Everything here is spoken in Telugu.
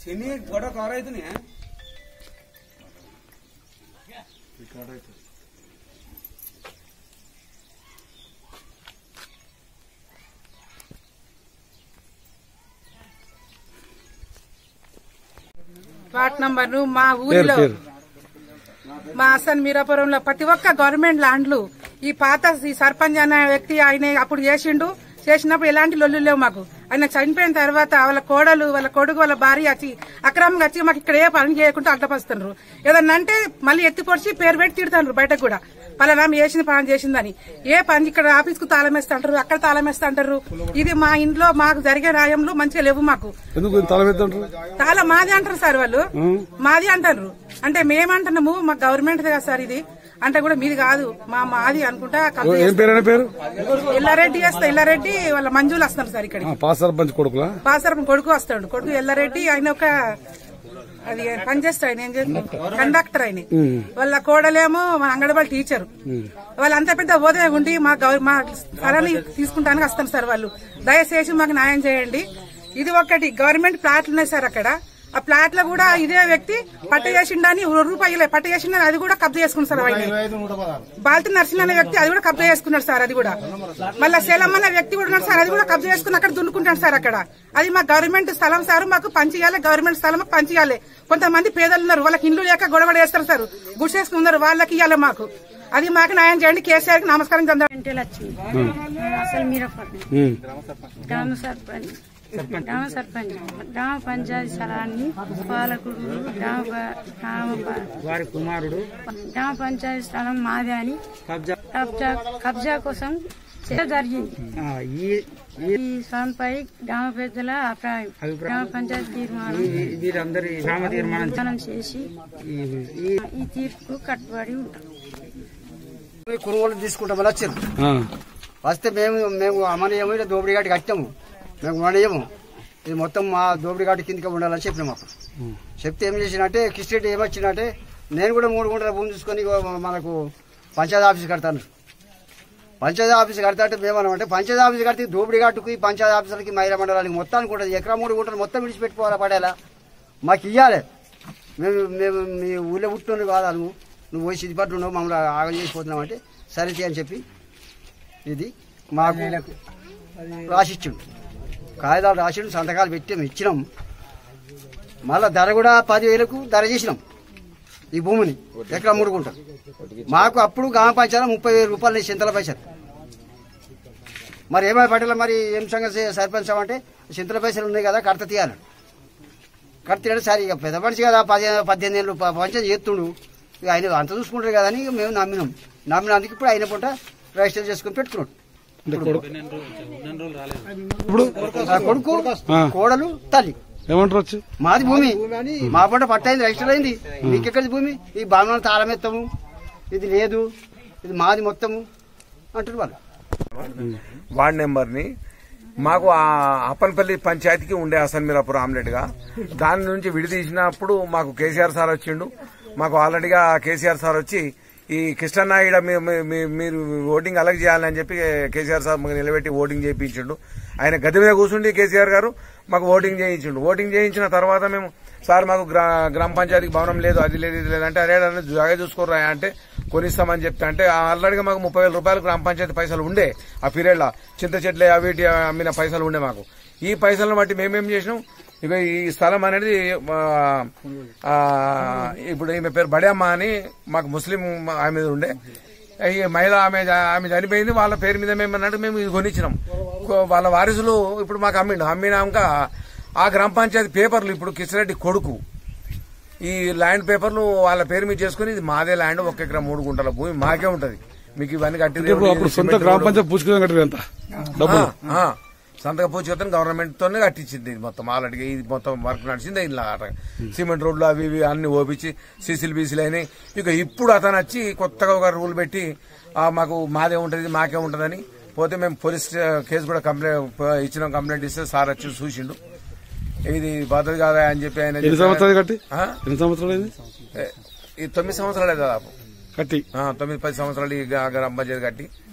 శని గొడవ కవర్ అవుతున్నాయా వార్డ్ నంబర్ మా ఊరిలో మా అసన్ మీరాపురంలో ప్రతి ఒక్క గవర్నమెంట్ ల్యాండ్లు ఈ పాత ఈ సర్పంచ్ అనే వ్యక్తి ఆయన అప్పుడు చేసిండు చేసినప్పుడు ఎలాంటి లొల్లు లేవు మాకు ఆయన చనిపోయిన తర్వాత వాళ్ళ కోడలు వాళ్ళ కొడుకు వాళ్ళ భార్య వచ్చి అక్రమంగా వచ్చి మాకు ఇక్కడ ఏ పని చేయకుండా అడ్డపస్తున్నారు ఏదన్నా అంటే మళ్ళీ ఎత్తి పొడిచి పేరు పెట్టి తిడతారు బయటకు కూడా పలానా చేసిన పని చేసిందని ఏ పని ఇక్కడ ఆఫీస్ కు తాళం వేస్తుంటారు అక్కడ తాళం వేస్తుంటారు ఇది మా ఇంట్లో మాకు జరిగే న్యాయంలో మంచిగా లేవు మాకు ఎందుకు తల పెద్దంటారు చాలా మాది అంటారు సార్ వాళ్ళు మాది అంటారు అంటే మేమంటున్నాము మా గవర్నమెంట్ కదా సార్ ఇది అంటే కూడా మీది కాదు మా మాది అనుకుంటా కబ్జా ఏం పేరు అనే పేరు చేస్తారు. ఎల్లారెడ్డి వస్తా ఎల్లారెడ్డి వాళ్ళ మంజులు వస్తారు సార్ ఇక్కడికి ఆ, పాస్ సర్పంచ్ కొడుకులా పాసరం కొడుకు వస్తాడు కొడుకు ఎల్లారెడ్డి ఆయన ఒక అది పనిచేస్తాడు ఆయన ఏం చేస్తాడు కండక్టర్ ఆయన వాళ్ళ కోడలేమో మా అంగన్వాడీ టీచర్ వాళ్ళంతా పెద్ద హోదా ఉండి మా గౌ- మా స్థలాన్ని తీసుకుంటానికి వస్తారు సార్ వాళ్ళు దయచేసి మాకు న్యాయం చేయండి ఇది ఒకటి గవర్నమెంట్ ప్లాట్లు ఉన్నాయి సార్ అక్కడ ఆ ప్లాట్ లో కూడా ఇదే వ్యక్తి పట్ట చేసిండని రూపాయలే పట్ట చేసిండని అది కూడా కబ్జా చేసుకున్నారు సార్ ఆయన బాల్తి నర్సింగ్ అనే వ్యక్తి అది కూడా కబ్జా చేసుకున్నాడు సార్ అది కూడా మళ్ళీ సేలం అనే వ్యక్తి కూడా ఉన్నాడు సార్ అది కూడా కబ్జా చేసుకుని అక్కడ దున్నుకుంటాడు సార్ అక్కడ అది మా గవర్నమెంట్ స్థలం సార్ మాకు పంచియాలి గవర్నమెంట్ స్థలం మాకు పంచియాలి కొంతమంది పేదలు ఉన్నారు వాళ్ళకి ఇల్లు లేక గొడవ వేస్తారు సార్ గుడిసేసుకుని ఉన్నారు వాళ్ళకి ఇవ్వాలి మాకు అది మాకు న్యాయం చేయండి కేసీఆర్ కి నమస్కారం చెందాం గంటలు వచ్చింది అసలు మీరపడి గ్రామ సర్పంచ్ గ్రామ సర్పంచ్ గ్రామ పంచాయతీ స్థలాన్ని పాలకుడు గ్రామ ప- గ్రామ ప- వారి కుమారుడు గ్రామ పంచాయతీ స్థలం మాదే అని కబ్జా కబ్జా కబ్జా కోసం చర్చ జరిగింది ఆ, ఈ ఈ ఈ స్థలంపై గ్రామ పెద్దల అభిప్రాయం గ్రామ పంచాయతీ తీర్మానం ఈ- వీరందరి గ్రామ తీర్మానం తీర్మానం చేసి ఈ- ఈ ఈ తీర్పుకు కట్టుబడి ఉంటాం కొనుగోలు తీసుకుంటామని వచ్చారు ఆ, వస్తే మేము మేము అమనీయము ఇలా దోపిడీ ఘాటి కట్టాము మేము ఉండేయము ఇది మొత్తం మా దోపిడీ ఘాటి కిందకి ఉండాలని చెప్పినాము అప్పుడు చెప్తే ఏం చేసినట్టే కిస్టేట్ ఏమొచ్చినట్టే నేను కూడా మూడు గుంటల భూమి చూసుకొని ఇగో మనకు పంచాయతీ ఆఫీస్ కడతాను పంచాయతీ ఆఫీస్ కడతా అంటే మేమన్నామంటే పంచాయతీ ఆఫీస్ కడితే దోపిడీ ఘాటుకి పంచాయతీ ఆఫీసులకి మైరా మండలానికి మొత్తానికి కూడా ఎకరా మూడు గుంటలు మొత్తం విడిచిపెట్టుకోవాలా పడేలా మాకు ఇవ్వాలి మేము మేము మీ ఊళ్ళో పుట్టిన కాదు నువ్వు పోయి సిద్ధిపట్లు ఉన్నావు మమ్మల్ని ఆగం చేసిపోతున్నావు అంటే సరే తీ అని చెప్పి ఇది మాకు రాసిచ్చిండు కాగితాలు రాసిండు సంతకాలు పెట్టి ఇచ్చినాం మళ్ళా ధర కూడా పదివేలకు ధర చేసినాం ఈ భూమిని ఎకరా మూడు గుంటలు మాకు అప్పుడు గ్రామ పంచాయతీ ముప్పై వేల రూపాయలు చింతల పైసలు మరి ఏమై పట్టేలా మరి ఏం సంగతి సర్పంచ్ అంటే చింతల పైసలు ఉన్నాయి కదా కడత తీయాలి కడత తీయాలి సరే ఇక పెద్ద మనిషి కదా పది పద్దెనిమిది ఏళ్ళు ప- పంచాయతీ చేస్తుండు ఇక ఆయన అంత చూసుకుంటారు కదా అని ఇక మేము నమ్మినాం నమ్మినందుకు ఇప్పుడు ఆయన పూట రిజిస్టర్ చేసుకుని పెట్టుకున్నాడు అంటే కొడుకు ఆ కొడుకు కోడలు తల్లి ఏమంటారు వచ్చి మాది భూమి మా పంట పట్టయింది రిజిస్టర్ అయింది మీకెక్కడి భూమి ఈ బాణాలు తాళమెత్తము ఇది లేదు ఇది మాది మొత్తము అంటారు వాళ్ళు వార్డ్ నెంబర్ని మాకు ఆ అప్పనపల్లి పంచాయతీకి ఉండే అసలు మీరాపురం ఆమ్లెట్ గా దాని నుంచి విడితీసినప్పుడు మాకు కేసీఆర్ సార్ వచ్చిండు మాకు ఆల్రెడీగా కేసీఆర్ సార్ వచ్చి ఈ కృష్ణనాయుడ మీ- మీ- మీ- మీరు ఓటింగ్ అలాగే చేయాలని చెప్పి కేసీఆర్ సార్ మాకు నిలబెట్టి ఓటింగ్ చేయించిండు ఆయన గది మీద కూర్చుండి కేసీఆర్ గారు మాకు ఓటింగ్ చేయించిండు ఓటింగ్ చేయించిన తర్వాత మేము సార్ మాకు గ్రా- గ్రామ పంచాయతీకి భవనం లేదు అది లేదు ఇది లేదు అంటే అరే అన్న జాగా చూసుకోరా అంటే కొనిస్తామని చెప్తే అంటే ఆల్రెడీగా మాకు ముప్పై వేల రూపాయలు గ్రామ పంచాయతీ పైసలు ఉండే ఆ పీరియడ్ లో చింత చెట్లే అవి ఇటు అమ్మిన పైసలు ఉండే మాకు ఈ పైసలను బట్టి మేమేం చేసినాం ఇక ఈ స్థలం అనేది ఆ, ఆ, ఇప్పుడు ఈమె పేరు బడేమ్మ అని మాకు ముస్లిం ఆమె మీద ఉండే ఈ మహిళ ఆమె ఆమె చనిపోయింది వాళ్ళ పేరు మీద మేము అన్నట్టు మేము ఇది కొనిచ్చినాం కొ- వాళ్ళ వారసులు ఇప్పుడు మాకు అమ్మిండు అమ్మినాక ఆ గ్రామ పంచాయతీ పేపర్లు ఇప్పుడు కిషరెడ్డి కొడుకు ఈ ల్యాండ్ పేపర్లు వాళ్ళ పేరు మీద చేసుకుని ఇది మాదే ల్యాండ్ ఒక ఎకరా మూడు గుంటల భూమి మాకే ఉంటది మీకు ఇవన్నీ కట్టింది ఇప్పుడు అప్పుడు సొంత గ్రామ పంచాయతీ పూచుకుని కట్టారు ఎంత డబ్బులు ఆ, ఆ. సంతక పూచితం గవర్నమెంట్ తోనే కట్టించింది ఇది మొత్తం ఆల్రెడీ ఇది మొత్తం వర్క్ నడిచింది ఇలా సిమెంట్ రోడ్లు అవి ఇవి అన్ని ఓపించి సీసీలు బీసీలు అయినాయి ఇక ఇప్పుడు అతను వచ్చి కొత్తగా ఒక రూల్ పెట్టి ఆ, మాకు మాదే ఉంటది మాకే ఉంటదని పోతే మేము పోలీస్ కేసు కూడా కంప్లైంట్ ఇచ్చిన కంప్లైంట్ ఇస్తే సార్ వచ్చి చూసిండు ఇది పద్ధతి కాదా అని చెప్పి ఆయన ఎన్ని సంవత్సరాలు కట్టి ఆ? ఎన్ని సంవత్సరాలు అయింది ఏ, ఈ తొమ్మిది సంవత్సరాలే దాదాపు కట్టి ఆ, తొమ్మిది పది సంవత్సరాలు ఈ గ్రా- గ్రామ పంచాయతీ కట్టి